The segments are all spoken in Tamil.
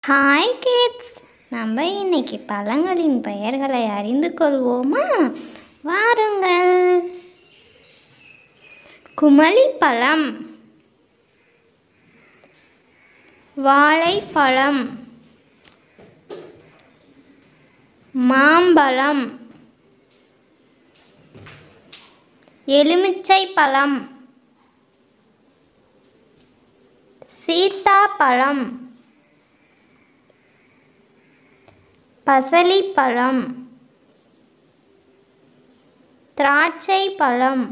ஹாய் கிட்ஸ் நம்ம இன்னைக்கு பழங்களின் பெயர்களை அறிந்து கொள்வோமா வாருங்கள் குமளி பழம் வாழைப்பழம் மாம்பழம் எலுமிச்சை பழம் சீத்தாப்பழம் பசலிப்பழம் திராட்சை பழம்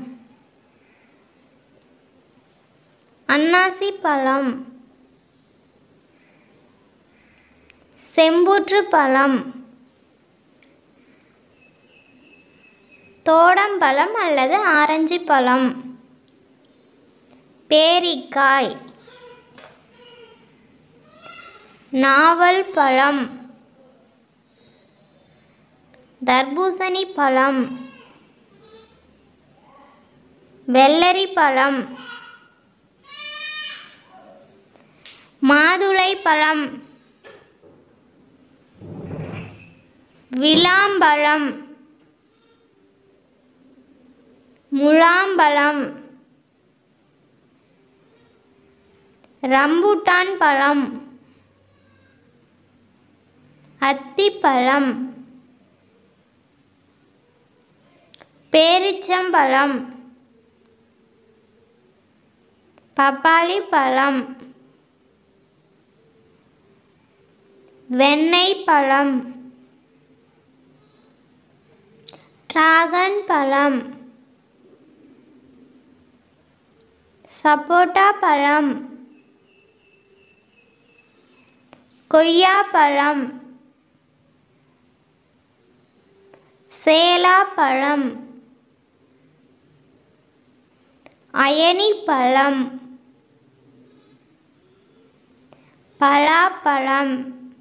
அன்னாசி பழம் செம்புற்று பழம் தோடம்பழம் அல்லது ஆரஞ்சு பழம் பேரிக்காய் நாவல் பழம் தர்பூசணி பழம் வெள்ளரி பழம் மாதுளை பழம் விளாம்பழம் முலாம்பழம் ரம்புட்டான் பழம் அத்திப்பழம் பேரிச்சம்பழம் பப்பாளி பழம் வெண்ணெய் பழம் டிராகன் பழம் சப்போட்டா பழம் கொய்யா பழம் சேலா பழம் அயனி பழம் பலாப்பழம்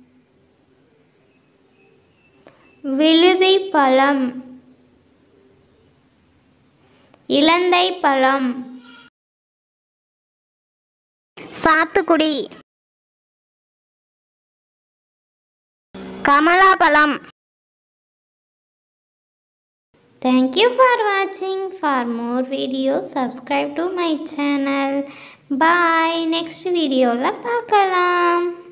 விழுதி பழம் இலந்தை பழம் சாத்துக்குடி கமலாபழம் Thank you for watching. For more videos, subscribe to my channel. Bye. Next video la பார்க்கலாம்